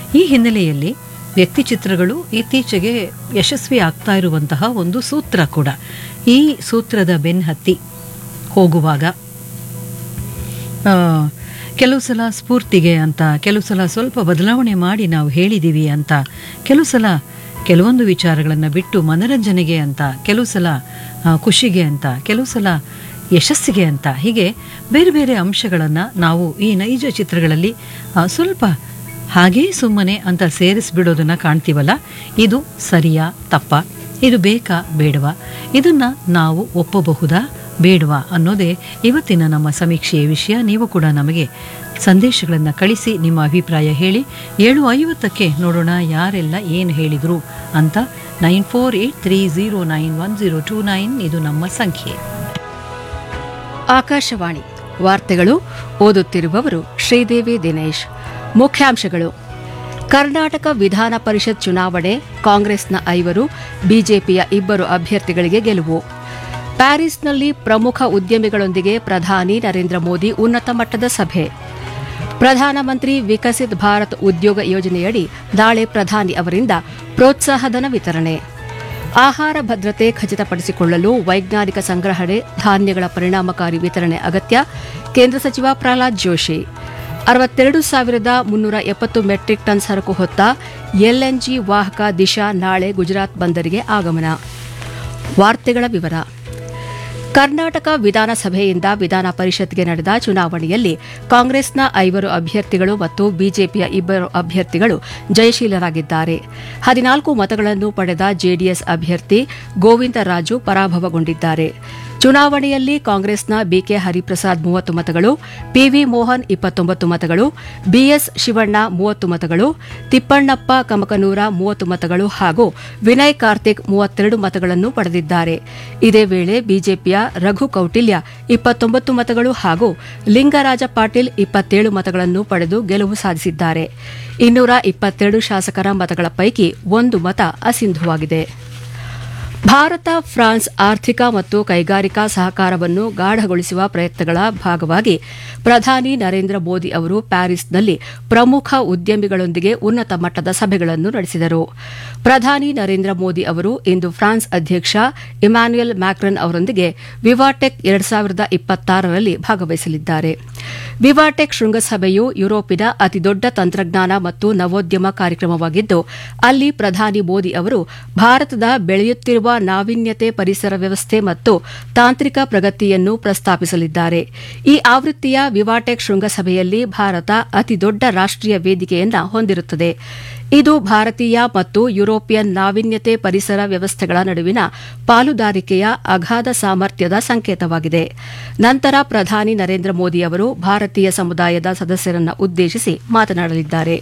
ಈ ಹಿನ್ನೆಲೆಯಲ್ಲಿ ವ್ಯಕ್ತಿ ಚಿತ್ರಗಳು ಇತ್ತೀಚೆಗೆ ಯಶಸ್ವಿ ಆಗ್ತಾ ಇರುವಂತಹ ಒಂದು ಸೂತ್ರ ಕೂಡ ಈ ಸೂತ್ರದ ಬೆನ್ಹತ್ತಿ ಹೋಗುವಾಗ ಆ, ಕೆಲವು ಸಲ ಸ್ಫೂರ್ತಿಗೆ ಅಂತ ಕೆಲವು ಸಲ ಸ್ವಲ್ಪ ಬದಲಾವಣೆ ಮಾಡಿ ನಾವು ಹೇಳಿದ್ದೀವಿ ಅಂತ ಕೆಲವು ಸಲ ಕೆಲವೊಂದು ವಿಚಾರಗಳನ್ನು ಬಿಟ್ಟು ಮನರಂಜನೆಗೆ ಅಂತ ಕೆಲವು ಸಲ ಆ, ಖುಷಿಗೆ ಅಂತ ಕೆಲವು ಸಲ ಯಶಸ್ಸಿಗೆ ಅಂತ ಹೀಗೆ ಬೇರೆ ಬೇರೆ ಅಂಶಗಳನ್ನು ನಾವು ಈ ನೈಜ ಚಿತ್ರಗಳಲ್ಲಿ ಆ, ಸ್ವಲ್ಪ ಹಾಗೇ ಸುಮ್ಮನೆ ಅಂತ ಸೇರಿಸ್ಬಿಡೋದನ್ನು ಕಾಣ್ತೀವಲ್ಲ ಇದು ಸರಿಯಾ ತಪ್ಪ ಇದು ಬೇಕಾ ಬೇಡವಾ ಇದನ್ನು ನಾವು ಒಪ್ಪಬಹುದಾ ಬೇಡವಾ ಅನ್ನೋದೇ ಇವತ್ತಿನ ನಮ್ಮ ಸಮೀಕ್ಷೆಯ ವಿಷಯ ನೀವು ಕೂಡ ನಮಗೆ ಸಂದೇಶಗಳನ್ನು ಕಳಿಸಿ ನಿಮ್ಮ ಅಭಿಪ್ರಾಯ ಹೇಳಿ ಏಳು ಐವತ್ತಕ್ಕೆ ನೋಡೋಣ ಯಾರೆಲ್ಲ ಏನು ಹೇಳಿದರು ಅಂತ nine four eight three zero nine one zero two nine ಇದು ನಮ್ಮ ಸಂಖ್ಯೆ ಆಕಾಶವಾಣಿ ವಾರ್ತೆಗಳು ಓದುತ್ತಿರುವವರು ಶ್ರೀದೇವಿ ದಿನೇಶ್ ಮುಖ್ಯಾಂಶಗಳು ಕರ್ನಾಟಕ ವಿಧಾನ ಪರಿಷತ್ ಚುನಾವಣೆ ಕಾಂಗ್ರೆಸ್ನ ಐವರು ಬಿಜೆಪಿಯ ಇಬ್ಬರು ಅಭ್ಯರ್ಥಿಗಳಿಗೆ ಗೆಲುವು ಪ್ಯಾರಿಸ್ನಲ್ಲಿ ಪ್ರಮುಖ ಉದ್ಯಮಿಗಳೊಂದಿಗೆ ಪ್ರಧಾನಿ ನರೇಂದ್ರ ಮೋದಿ ಉನ್ನತ ಮಟ್ಟದ ಸಭೆ ಪ್ರಧಾನಮಂತ್ರಿ ವಿಕಸಿತ್ ಭಾರತ್ ಉದ್ಯೋಗ ಯೋಜನೆಯಡಿ ನಾಳೆ ಪ್ರಧಾನಿ ಅವರಿಂದ ಪ್ರೋತ್ಸಾಹಧನ ವಿತರಣೆ ಆಹಾರ ಭದ್ರತೆ ಖಚಿತಪಡಿಸಿಕೊಳ್ಳಲು ವೈಜ್ಞಾನಿಕ ಸಂಗ್ರಹಣೆ ಧಾನ್ಯಗಳ ಪರಿಣಾಮಕಾರಿ ವಿತರಣೆ ಅಗತ್ಯ ಕೇಂದ್ರ ಸಚಿವ ಪ್ರಹ್ಲಾದ್ ಜೋಶಿ ಅರವತ್ತೆರಡು ಸಾವಿರದ ಮುನ್ನೂರ ಎಪ್ಪತ್ತು ಮೆಟ್ರಿಕ್ ಟನ್ ಸರಕು ಹೊತ್ತ ಎಲ್ಎನ್ಜಿ ವಾಹಕ ದಿಶಾ ನಾಳೆ ಗುಜರಾತ್ ಬಂದರಿಗೆ ಆಗಮನ ವಾರ್ತೆಗಳ ವಿವರ ಕರ್ನಾಟಕ ವಿಧಾನಸಭೆಯಿಂದ ವಿಧಾನ ಪರಿಷತ್ಗೆ ನಡೆದ ಚುನಾವಣೆಯಲ್ಲಿ ಕಾಂಗ್ರೆಸ್ನ ಐವರು ಅಭ್ಯರ್ಥಿಗಳು ಮತ್ತು ಬಿಜೆಪಿಯ ಇಬ್ಬರು ಅಭ್ಯರ್ಥಿಗಳು ಜಯಶೀಲರಾಗಿದ್ದಾರೆ ಹದಿನಾಲ್ಕು ಮತಗಳನ್ನು ಪಡೆದ ಜೆಡಿಎಸ್ ಅಭ್ಯರ್ಥಿ ಗೋವಿಂದರಾಜು ಪರಾಭವಗೊಂಡಿದ್ದಾರೆ ಚುನಾವಣೆಯಲ್ಲಿ ಕಾಂಗ್ರೆಸ್ನ ಬಿಕೆ ಹರಿಪ್ರಸಾದ್ ಮೂವತ್ತು ಮತಗಳು ಪಿವಿ ಮೋಹನ್ ಇಪ್ಪತ್ತೊಂಬತ್ತು ಮತಗಳು ಬಿಎಸ್ ಶಿವಣ್ಣ ಮೂವತ್ತು ಮತಗಳು ತಿಪ್ಪಣ್ಣಪ್ಪ ಕಮಕನೂರ ಮೂವತ್ತು ಮತಗಳು ಹಾಗೂ ವಿನಯ್ ಕಾರ್ತಿಕ್ ಮೂವತ್ತೆರಡು ಮತಗಳನ್ನು ಪಡೆದಿದ್ದಾರೆ ಇದೇ ವೇಳೆ ಬಿಜೆಪಿಯ ರಘು ಕೌಟಿಲ್ಯ ಇಪ್ಪತ್ತೊಂಬತ್ತು ಮತಗಳು ಹಾಗೂ ಲಿಂಗರಾಜ ಪಾಟೀಲ್ ಇಪ್ಪತ್ತೇಳು ಮತಗಳನ್ನು ಪಡೆದು ಗೆಲುವು ಸಾಧಿಸಿದ್ದಾರೆ ಇನ್ನೂರ ಇಪ್ಪತ್ತೆರಡು ಶಾಸಕರ ಮತಗಳ ಪೈಕಿ ಒಂದು ಮತ ಅಸಿಂಧುವಾಗಿದೆ ಭಾರತ ಫ್ರಾನ್ಸ್ ಆರ್ಥಿಕ ಮತ್ತು ಕೈಗಾರಿಕಾ ಸಹಕಾರವನ್ನು ಗಾಢಗೊಳಿಸುವ ಪ್ರಯತ್ನಗಳ ಭಾಗವಾಗಿ ಪ್ರಧಾನಿ ನರೇಂದ್ರ ಮೋದಿ ಅವರು ಪ್ಯಾರಿಸ್ನಲ್ಲಿ ಪ್ರಮುಖ ಉದ್ಯಮಿಗಳೊಂದಿಗೆ ಉನ್ನತ ಮಟ್ಟದ ಸಭೆಗಳನ್ನು ನಡೆಸಿದರು ಪ್ರಧಾನಿ ನರೇಂದ್ರ ಮೋದಿ ಅವರು ಇಂದು ಫ್ರಾನ್ಸ್ ಅಧ್ಯಕ್ಷ ಇಮ್ಯಾನ್ಯುಯಲ್ ಮ್ಯಾಕ್ರನ್ ಅವರೊಂದಿಗೆ ವಿವಾಟೆಕ್ ಎರಡು ಸಾವಿರದ ಇಪ್ಪತ್ತಾರರಲ್ಲಿ ಭಾಗವಹಿಸಲಿದ್ದಾರೆ ವಿವಾಟೆಕ್ ಶೃಂಗಸಭೆಯು ಯುರೋಪಿನ ಅತಿದೊಡ್ಡ ತಂತ್ರಜ್ಞಾನ ಮತ್ತು ನವೋದ್ಯಮ ಕಾರ್ಯಕ್ರಮವಾಗಿದ್ದು ಅಲ್ಲಿ ಪ್ರಧಾನಿ ಮೋದಿ ಅವರು ಭಾರತದ ಬೆಳೆಯುತ್ತಿರುವ ನಾವೀನ್ಯತೆ ಪರಿಸರ ವ್ಯವಸ್ಥೆ ಮತ್ತು ತಾಂತ್ರಿಕ ಪ್ರಗತಿಯನ್ನು ಪ್ರಸ್ತಾಪಿಸಲಿದ್ದಾರೆ ಈ ಆವೃತ್ತಿಯ ವಿವಾಟೆಕ್ ಶೃಂಗಸಭೆಯಲ್ಲಿ ಭಾರತ ಅತಿದೊಡ್ಡ ರಾಷ್ಟೀಯ ವೇದಿಕೆಯನ್ನ ಹೊಂದಿರುತ್ತದೆ ಇದು ಭಾರತೀಯ ಮತ್ತು ಯುರೋಪಿಯನ್ ನಾವೀನ್ಯತೆ ಪರಿಸರ ವ್ಯವಸ್ಥೆಗಳ ನಡುವಿನ ಪಾಲುದಾರಿಕೆಯ ಅಗಾಧ ಸಾಮರ್ಥ್ಯದ ಸಂಕೇತವಾಗಿದೆ ನಂತರ ಪ್ರಧಾನಿ ನರೇಂದ್ರ ಮೋದಿ ಅವರು ಭಾರತೀಯ ಸಮುದಾಯದ ಸದಸ್ಯರನ್ನು ಉದ್ದೇಶಿಸಿ ಮಾತನಾಡಲಿದ್ದಾರೆ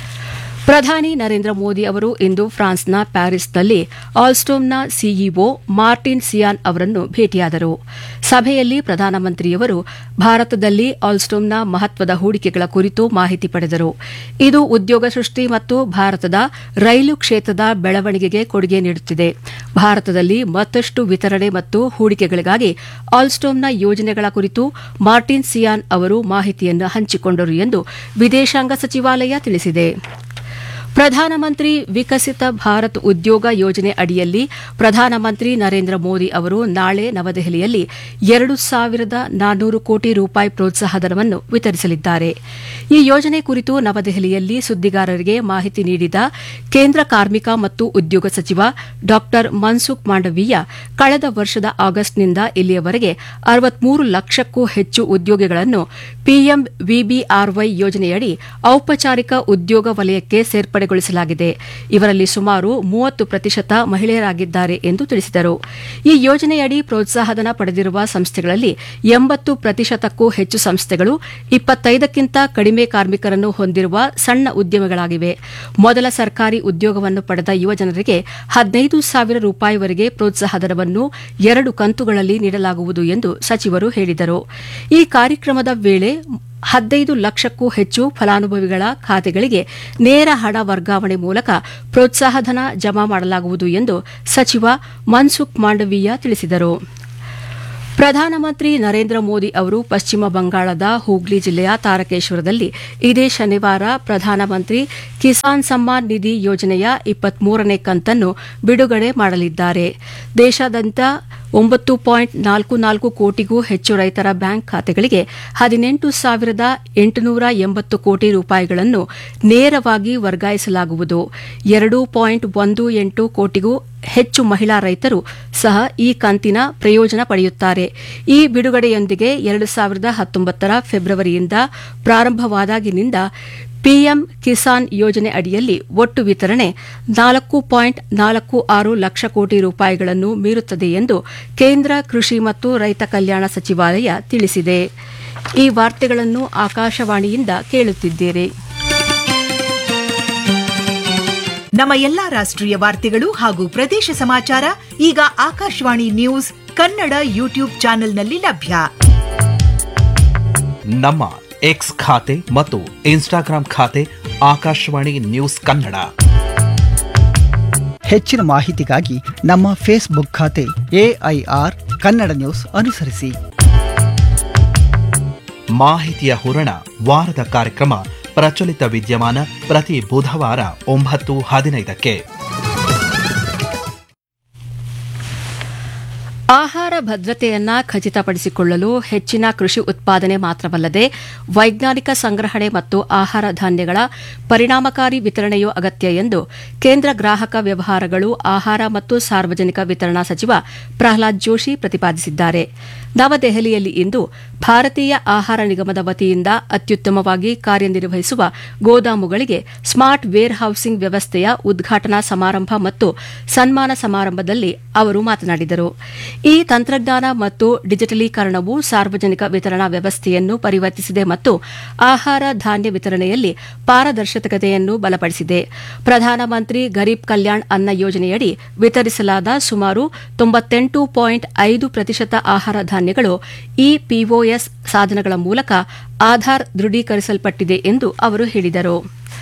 ಪ್ರಧಾನಿ ನರೇಂದ್ರ ಮೋದಿ ಅವರು ಇಂದು ಫ್ರಾನ್ಸ್ನ ಪ್ಯಾರಿಸ್ನಲ್ಲಿ ಆಲ್ಸ್ಟೋಮ್ನ ಸಿಇಒ ಮಾರ್ಟಿನ್ ಸಿಯಾನ್ ಅವರನ್ನು ಭೇಟಿಯಾದರು ಸಭೆಯಲ್ಲಿ ಪ್ರಧಾನಮಂತ್ರಿಯವರು ಭಾರತದಲ್ಲಿ ಆಲ್ಸ್ಟೋಮ್ನ ಮಹತ್ವದ ಹೂಡಿಕೆಗಳ ಕುರಿತು ಮಾಹಿತಿ ಪಡೆದರು ಇದು ಉದ್ಯೋಗ ಸೃಷ್ಟಿ ಮತ್ತು ಭಾರತದ ರೈಲು ಕ್ಷೇತ್ರದ ಬೆಳವಣಿಗೆಗೆ ಕೊಡುಗೆ ನೀಡುತ್ತಿದೆ ಭಾರತದಲ್ಲಿ ಮತ್ತಷ್ಟು ವಿತರಣೆ ಮತ್ತು ಹೂಡಿಕೆಗಳಿಗಾಗಿ ಆಲ್ಸ್ಟೋಮ್ನ ಯೋಜನೆಗಳ ಕುರಿತು ಮಾರ್ಟಿನ್ ಸಿಯಾನ್ ಅವರು ಮಾಹಿತಿಯನ್ನು ಹಂಚಿಕೊಂಡರು ಎಂದು ವಿದೇಶಾಂಗ ಸಚಿವಾಲಯ ತಿಳಿಸಿದೆ ಪ್ರಧಾನಮಂತ್ರಿ ವಿಕಸಿತ ಭಾರತ್ ಉದ್ಯೋಗ ಯೋಜನೆ ಅಡಿಯಲ್ಲಿ ಪ್ರಧಾನಮಂತ್ರಿ ನರೇಂದ್ರ ಮೋದಿ ಅವರು ನಾಳೆ ನವದೆಹಲಿಯಲ್ಲಿ ಎರಡು ಸಾವಿರದ ನಾನ್ನೂರು ಕೋಟಿ ರೂಪಾಯಿ ಪ್ರೋತ್ಸಾಹಧನವನ್ನು ವಿತರಿಸಲಿದ್ದಾರೆ ಈ ಯೋಜನೆ ಕುರಿತು ನವದೆಹಲಿಯಲ್ಲಿ ಸುದ್ದಿಗಾರರಿಗೆ ಮಾಹಿತಿ ನೀಡಿದ ಕೇಂದ್ರ ಕಾರ್ಮಿಕ ಮತ್ತು ಉದ್ಯೋಗ ಸಚಿವ ಡಾ ಮನ್ಸುಖ್ ಮಾಂಡವೀಯ ಕಳೆದ ವರ್ಷದ ಆಗಸ್ಟ್ನಿಂದ ಇಲ್ಲಿಯವರೆಗೆ ಅರವತ್ಮೂರು ಲಕ್ಷಕ್ಕೂ ಹೆಚ್ಚು ಉದ್ಯೋಗಿಗಳನ್ನು ಪಿಎಂ ವಿಬಿಆರ್ವೈ ಯೋಜನೆಯಡಿ ಔಪಚಾರಿಕ ಉದ್ಯೋಗ ವಲಯಕ್ಕೆ ಸೇರ್ಪಡೆಗೊಳಿಸಲಾಗಿದೆ ಇವರಲ್ಲಿ ಸುಮಾರು ಮೂವತ್ತು ಪ್ರತಿಶತ ಮಹಿಳೆಯರಾಗಿದ್ದಾರೆ ಎಂದು ತಿಳಿಸಿದರು ಈ ಯೋಜನೆಯಡಿ ಪ್ರೋತ್ಸಾಹಧನ ಪಡೆದಿರುವ ಸಂಸ್ಥೆಗಳಲ್ಲಿ ಎಂಬತ್ತು ಪ್ರತಿಶತಕ್ಕೂ ಹೆಚ್ಚು ಸಂಸ್ಥೆಗಳು ಇಪ್ಪತ್ತೈದಕ್ಕಿಂತ ಕಡಿಮೆ ಕಾರ್ಮಿಕರನ್ನು ಹೊಂದಿರುವ ಸಣ್ಣ ಉದ್ಯಮಗಳಾಗಿವೆ ಮೊದಲ ಸರ್ಕಾರಿ ಉದ್ಯೋಗವನ್ನು ಪಡೆದ ಯುವಜನರಿಗೆ ಹದಿನೈದು ಸಾವಿರ ರೂಪಾಯಿವರೆಗೆ ಪ್ರೋತ್ಸಾಹಧನವನ್ನು ಎರಡು ಕಂತುಗಳಲ್ಲಿ ನೀಡಲಾಗುವುದು ಎಂದು ಸಚಿವರು ಹೇಳಿದರು ಈ ಕಾರ್ಯಕ್ರಮದ ವೇಳೆ ಹದಿನೈದು ಲಕ್ಷಕ್ಕೂ ಹೆಚ್ಚು ಫಲಾನುಭವಿಗಳ ಖಾತೆಗಳಿಗೆ ನೇರ ಹಣ ವರ್ಗಾವಣೆ ಮೂಲಕ ಪ್ರೋತ್ಸಾಹಧನ ಜಮಾ ಮಾಡಲಾಗುವುದು ಎಂದು ಸಚಿವ ಮನ್ಸುಖ್ ಮಾಂಡವೀಯ ತಿಳಿಸಿದರು ಪ್ರಧಾನಮಂತ್ರಿ ನರೇಂದ್ರ ಮೋದಿ ಅವರು ಪಶ್ಚಿಮ ಬಂಗಾಳದ ಹೂಗ್ಲಿ ಜಿಲ್ಲೆಯ ತಾರಕೇಶ್ವರದಲ್ಲಿ ಇದೇ ಶನಿವಾರ ಪ್ರಧಾನಮಂತ್ರಿ ಕಿಸಾನ್ ಸಮ್ಮಾನ್ ನಿಧಿ ಯೋಜನೆಯ ಇಪ್ಪತ್ಮೂರನೇ ಕಂತನ್ನು ಬಿಡುಗಡೆ ಮಾಡಲಿದ್ದಾರೆ ದೇಶಾದ್ಯಂತ ಒಂಬತ್ತು ಪಾಯಿಂಟ್ ನಾಲ್ಕು ನಾಲ್ಕು ಕೋಟಿಗೂ ಹೆಚ್ಚು ರೈತರ ಬ್ಯಾಂಕ್ ಖಾತೆಗಳಿಗೆ ಹದಿನೆಂಟು ಸಾವಿರದ ಎಂಟುನೂರ ಎಂಬತ್ತು ಕೋಟಿ ರೂಪಾಯಿಗಳನ್ನು ನೇರವಾಗಿ ವರ್ಗಾಯಿಸಲಾಗುವುದು ಎರಡು ಪಾಯಿಂಟ್ ಒಂದು ಎಂಟು ಕೋಟಿಗೂ ಹೆಚ್ಚು ಮಹಿಳಾ ರೈತರು ಸಹ ಈ ಕಂತಿನ ಪ್ರಯೋಜನ ಪಡೆಯುತ್ತಾರೆ ಈ ಬಿಡುಗಡೆಯೊಂದಿಗೆ ಎರಡು ಸಾವಿರದ ಹತ್ತೊಂಬತ್ತರ ಫೆಬ್ರವರಿಯಿಂದ ಪ್ರಾರಂಭವಾದಾಗಿನಿಂದ ಪಿಎಂ ಕಿಸಾನ್ ಯೋಜನೆ ಅಡಿಯಲ್ಲಿ ಒಟ್ಟು ವಿತರಣೆ ನಾಲ್ಕು ಪಾಯಿಂಟ್ ನಾಲ್ಕು ಆರು ಲಕ್ಷ ಕೋಟಿ ರೂಪಾಯಿಗಳನ್ನು ಮೀರುತ್ತದೆ ಎಂದು ಕೇಂದ್ರ ಕೃಷಿ ಮತ್ತು ರೈತ ಕಲ್ಯಾಣ ಸಚಿವಾಲಯ ತಿಳಿಸಿದೆ ಈ ವಾರ್ತೆಗಳನ್ನು ಆಕಾಶವಾಣಿಯಿಂದ ಕೇಳುತ್ತಿದ್ದೀರಿ ನಮ್ಮ ಎಲ್ಲಾ ರಾಷ್ಟ್ರೀಯ ವಾರ್ತೆಗಳು ಹಾಗೂ ಪ್ರದೇಶ ಸಮಾಚಾರ ಈಗ ಆಕಾಶವಾಣಿ ನ್ಯೂಸ್ ಕನ್ನಡ ಯೂಟ್ಯೂಬ್ ಚಾನೆಲ್ನಲ್ಲಿ ಲಭ್ಯ ನಮ್ಮ ಎಕ್ಸ್ ಖಾತೆ ಮತ್ತು ಇನ್ಸ್ಟಾಗ್ರಾಂ ಖಾತೆ ಆಕಾಶವಾಣಿ ನ್ಯೂಸ್ ಕನ್ನಡ ಹೆಚ್ಚಿನ ಮಾಹಿತಿಗಾಗಿ ನಮ್ಮ ಫೇಸ್ಬುಕ್ ಖಾತೆ ಎಐಆರ್ ಕನ್ನಡ ನ್ಯೂಸ್ ಅನುಸರಿಸಿ ಮಾಹಿತಿಯ ಹೂರಣ ವಾರದ ಕಾರ್ಯಕ್ರಮ ಪ್ರಚಲಿತ ವಿದ್ಯಮಾನ ಪ್ರತಿ ಬುಧವಾರ ಒಂಬತ್ತು ಹದಿನೈದಕ್ಕೆ ಆಹಾರ ಭದ್ರತೆಯನ್ನ ಖಚಿತಪಡಿಸಿಕೊಳ್ಳಲು ಹೆಚ್ಚಿನ ಕೃಷಿ ಉತ್ಪಾದನೆ ಮಾತ್ರವಲ್ಲದೆ ವೈಜ್ಞಾನಿಕ ಸಂಗ್ರಹಣೆ ಮತ್ತು ಆಹಾರ ಧಾನ್ಯಗಳ ಪರಿಣಾಮಕಾರಿ ವಿತರಣೆಯೂ ಅಗತ್ಯ ಎಂದು ಕೇಂದ್ರ ಗ್ರಾಹಕ ವ್ಯವಹಾರಗಳು ಆಹಾರ ಮತ್ತು ಸಾರ್ವಜನಿಕ ವಿತರಣಾ ಸಚಿವ ಪ್ರಹ್ಲಾದ್ ಜೋಶಿ ಪ್ರತಿಪಾದಿಸಿದ್ದಾರೆ ನವದೆಹಲಿಯಲ್ಲಿ ಇಂದು ಭಾರತೀಯ ಆಹಾರ ನಿಗಮದ ವತಿಯಿಂದ ಅತ್ಯುತ್ತಮವಾಗಿ ಕಾರ್ಯನಿರ್ವಹಿಸುವ ಗೋದಾಮುಗಳಿಗೆ ಸ್ಮಾರ್ಟ್ ವೇರ್ ಹೌಸಿಂಗ್ ವ್ಯವಸ್ಥೆಯ ಉದ್ಘಾಟನಾ ಸಮಾರಂಭ ಮತ್ತು ಸನ್ಮಾನ ಸಮಾರಂಭದಲ್ಲಿ ಅವರು ಮಾತನಾಡಿದರು ಈ ತಂತ್ರಜ್ಞಾನ ಮತ್ತು ಡಿಜಿಟಲೀಕರಣವು ಸಾರ್ವಜನಿಕ ವಿತರಣಾ ವ್ಯವಸ್ಥೆಯನ್ನು ಪರಿವರ್ತಿಸಿದೆ ಮತ್ತು ಆಹಾರ ಧಾನ್ಯ ವಿತರಣೆಯಲ್ಲಿ ಪಾರದರ್ಶಕತೆಯನ್ನು ಬಲಪಡಿಸಿದೆ ಪ್ರಧಾನಮಂತ್ರಿ ಗರೀಬ್ ಕಲ್ಯಾಣ್ ಅನ್ನ ಯೋಜನೆಯಡಿ ವಿತರಿಸಲಾದ ಸುಮಾರು ತೊಂಬತ್ತೆಂಟು ಪಾಯಿಂಟ್ ಐದು ಪ್ರತಿಶತ ಆಹಾರ ಧಾನ್ಯಗಳು ಈ ಪಿಒಎಸ್ ಸಾಧನಗಳ ಮೂಲಕ ಆಧಾರ್ ದೃಢೀಕರಿಸಲ್ಪಟ್ಟಿದೆ ಎಂದು ಅವರು ಹೇಳಿದರು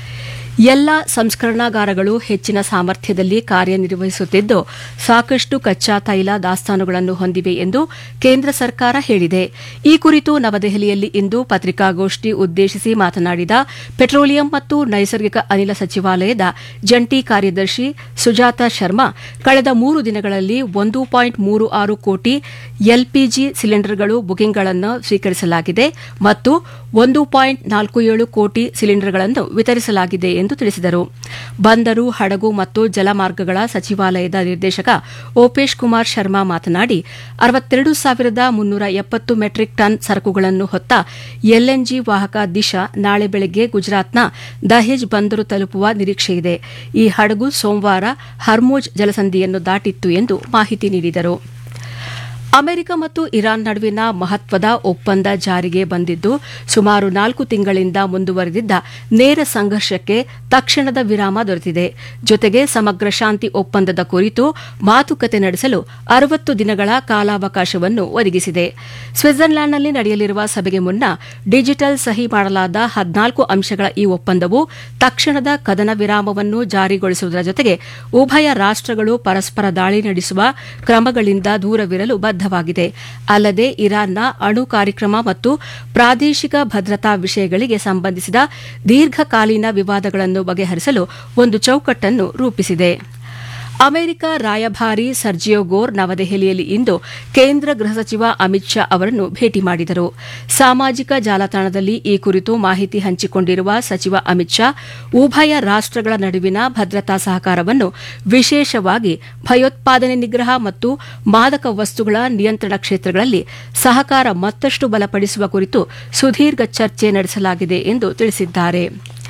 ಎಲ್ಲ ಸಂಸ್ಕರಣಾಗಾರಗಳು ಹೆಚ್ಚಿನ ಸಾಮರ್ಥ್ಯದಲ್ಲಿ ಕಾರ್ಯನಿರ್ವಹಿಸುತ್ತಿದ್ದು ಸಾಕಷ್ಟು ಕಚ್ಚಾ ತೈಲ ದಾಸ್ತಾನುಗಳನ್ನು ಹೊಂದಿವೆ ಎಂದು ಕೇಂದ್ರ ಸರ್ಕಾರ ಹೇಳಿದೆ ಈ ಕುರಿತು ನವದೆಹಲಿಯಲ್ಲಿ ಇಂದು ಪತ್ರಿಕಾಗೋಷ್ಠಿ ಉದ್ದೇಶಿಸಿ ಮಾತನಾಡಿದ ಪೆಟ್ರೋಲಿಯಂ ಮತ್ತು ನೈಸರ್ಗಿಕ ಅನಿಲ ಸಚಿವಾಲಯದ ಜಂಟಿ ಕಾರ್ಯದರ್ಶಿ ಸುಜಾತಾ ಶರ್ಮಾ ಕಳೆದ ಮೂರು ದಿನಗಳಲ್ಲಿ ಒಂದು ಪಾಯಿಂಟ್ ಮೂರು ಆರು ಕೋಟಿ ಎಲ್ಪಿಜಿ ಸಿಲಿಂಡರ್ಗಳು ಬುಕಿಂಗ್ಗಳನ್ನು ಸ್ವೀಕರಿಸಲಾಗಿದೆ ಮತ್ತು ಒಂದು ಪಾಯಿಂಟ್ ನಾಲ್ಕು ಏಳು ಕೋಟಿ ಸಿಲಿಂಡರ್ಗಳನ್ನು ವಿತರಿಸಲಾಗಿದೆ ಎಂದು ತಿಳಿಸಿದರು ಬಂದರು ಹಡಗು ಮತ್ತು ಜಲಮಾರ್ಗಗಳ ಸಚಿವಾಲಯದ ನಿರ್ದೇಶಕ ಓಪೇಶ್ ಕುಮಾರ್ ಶರ್ಮಾ ಮಾತನಾಡಿ ಅರವತ್ತೆರಡು ಸಾವಿರದ ಮುನ್ನೂರ ಎಪ್ಪತ್ತು ಮೆಟ್ರಿಕ್ ಟನ್ ಸರಕುಗಳನ್ನು ಹೊತ್ತ ಎಲ್ಎನ್ಜಿ ವಾಹಕ ದಿಶಾ ನಾಳೆ ಬೆಳಗ್ಗೆ ಗುಜರಾತ್ನ ದಹೇಜ್ ಬಂದರು ತಲುಪುವ ನಿರೀಕ್ಷೆಯಿದೆ ಈ ಹಡಗು ಸೋಮವಾರ ಹರ್ಮೋಜ್ ಜಲಸಂಧಿಯನ್ನು ದಾಟಿತ್ತು ಎಂದು ಮಾಹಿತಿ ನೀಡಿದರು ಅಮೆರಿಕ ಮತ್ತು ಇರಾನ್ ನಡುವಿನ ಮಹತ್ವದ ಒಪ್ಪಂದ ಜಾರಿಗೆ ಬಂದಿದ್ದು ಸುಮಾರು ನಾಲ್ಕು ತಿಂಗಳಿಂದ ಮುಂದುವರೆದಿದ್ದ ನೇರ ಸಂಘರ್ಷಕ್ಕೆ ತಕ್ಷಣದ ವಿರಾಮ ದೊರೆತಿದೆ ಜೊತೆಗೆ ಸಮಗ್ರ ಶಾಂತಿ ಒಪ್ಪಂದದ ಕುರಿತು ಮಾತುಕತೆ ನಡೆಸಲು ಅರವತ್ತು ದಿನಗಳ ಕಾಲಾವಕಾಶವನ್ನು ಒದಗಿಸಿದೆ ಸ್ವಿಟ್ಜರ್ಲ್ಯಾಂಡ್ನಲ್ಲಿ ನಡೆಯಲಿರುವ ಸಭೆಗೆ ಮುನ್ನ ಡಿಜಿಟಲ್ ಸಹಿ ಮಾಡಲಾದ ಹದಿನಾಲ್ಕು ಅಂಶಗಳ ಈ ಒಪ್ಪಂದವು ತಕ್ಷಣದ ಕದನ ವಿರಾಮವನ್ನು ಜಾರಿಗೊಳಿಸುವುದರ ಜೊತೆಗೆ ಉಭಯ ರಾಷ್ಟಗಳು ಪರಸ್ಪರ ದಾಳಿ ನಡೆಸುವ ಕ್ರಮಗಳಿಂದ ದೂರವಿರಲು ಬದ್ದವಾಗಿದೆ ಅಲ್ಲದೆ ಇರಾನ್ನ ಅಣು ಕಾರ್ಯಕ್ರಮ ಮತ್ತು ಪ್ರಾದೇಶಿಕ ಭದ್ರತಾ ವಿಷಯಗಳಿಗೆ ಸಂಬಂಧಿಸಿದ ದೀರ್ಘಕಾಲೀನ ವಿವಾದಗಳನ್ನು ಬಗೆಹರಿಸಲು ಒಂದು ಚೌಕಟ್ಟನ್ನು ರೂಪಿಸಿದೆ ಅಮೆರಿಕ ರಾಯಭಾರಿ ಸರ್ಜಿಯೋ ಗೋರ್ ನವದೆಹಲಿಯಲ್ಲಿ ಇಂದು ಕೇಂದ್ರ ಗೃಹ ಸಚಿವ ಅಮಿತ್ ಶಾ ಅವರನ್ನು ಭೇಟಿ ಮಾಡಿದರು ಸಾಮಾಜಿಕ ಜಾಲತಾಣದಲ್ಲಿ ಈ ಕುರಿತು ಮಾಹಿತಿ ಹಂಚಿಕೊಂಡಿರುವ ಸಚಿವ ಅಮಿತ್ ಶಾ ಉಭಯ ರಾಷ್ಟಗಳ ನಡುವಿನ ಭದ್ರತಾ ಸಹಕಾರವನ್ನು ವಿಶೇಷವಾಗಿ ಭಯೋತ್ಪಾದನೆ ನಿಗ್ರಹ ಮತ್ತು ಮಾದಕ ವಸ್ತುಗಳ ನಿಯಂತ್ರಣ ಕ್ಷೇತ್ರಗಳಲ್ಲಿ ಸಹಕಾರ ಮತ್ತಷ್ಟು ಬಲಪಡಿಸುವ ಕುರಿತು ಸುದೀರ್ಘ ಚರ್ಚೆ ನಡೆಸಲಾಗಿದೆ ಎಂದು ತಿಳಿಸಿದ್ದಾರೆ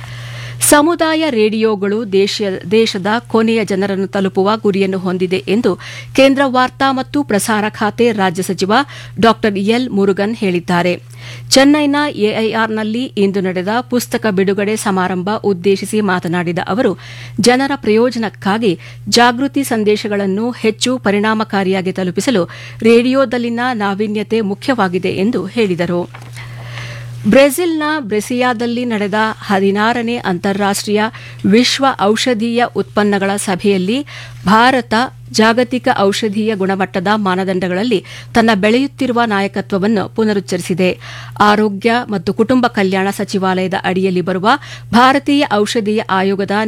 ಸಮುದಾಯ ರೇಡಿಯೋಗಳು ದೇಶದ ಕೊನೆಯ ಜನರನ್ನು ತಲುಪುವ ಗುರಿಯನ್ನು ಹೊಂದಿದೆ ಎಂದು ಕೇಂದ್ರ ವಾರ್ತಾ ಮತ್ತು ಪ್ರಸಾರ ಖಾತೆ ರಾಜ್ಯ ಸಚಿವ ಡಾ ಎಲ್ ಮುರುಗನ್ ಹೇಳಿದ್ದಾರೆ ಚೆನ್ನೈನ ಎಐಆರ್ನಲ್ಲಿ ಇಂದು ನಡೆದ ಪುಸ್ತಕ ಬಿಡುಗಡೆ ಸಮಾರಂಭ ಉದ್ದೇಶಿಸಿ ಮಾತನಾಡಿದ ಅವರು ಜನರ ಪ್ರಯೋಜನಕ್ಕಾಗಿ ಜಾಗೃತಿ ಸಂದೇಶಗಳನ್ನು ಹೆಚ್ಚು ಪರಿಣಾಮಕಾರಿಯಾಗಿ ತಲುಪಿಸಲು ರೇಡಿಯೋದಲ್ಲಿನ ನಾವೀನ್ಯತೆ ಮುಖ್ಯವಾಗಿದೆ ಎಂದು ಹೇಳಿದರು ಬ್ರೆಜಿಲ್ನ ಬ್ರೆಸಿಯಾದಲ್ಲಿ ನಡೆದ ಹದಿನಾರನೇ ಅಂತಾರಾಷ್ಟೀಯ ವಿಶ್ವ ಔಷಧೀಯ ಉತ್ಪನ್ನಗಳ ಸಭೆಯಲ್ಲಿ ಭಾರತ ಜಾಗತಿಕ ಔಷಧೀಯ ಗುಣಮಟ್ಟದ ಮಾನದಂಡಗಳಲ್ಲಿ ತನ್ನ ಬೆಳೆಯುತ್ತಿರುವ ನಾಯಕತ್ವವನ್ನು ಪುನರುಚ್ಚರಿಸಿದೆ ಆರೋಗ್ಯ ಮತ್ತು ಕುಟುಂಬ ಕಲ್ಯಾಣ ಸಚಿವಾಲಯದ ಅಡಿಯಲ್ಲಿ ಬರುವ ಭಾರತೀಯ ಔಷಧೀಯ ಆಯೋಗದ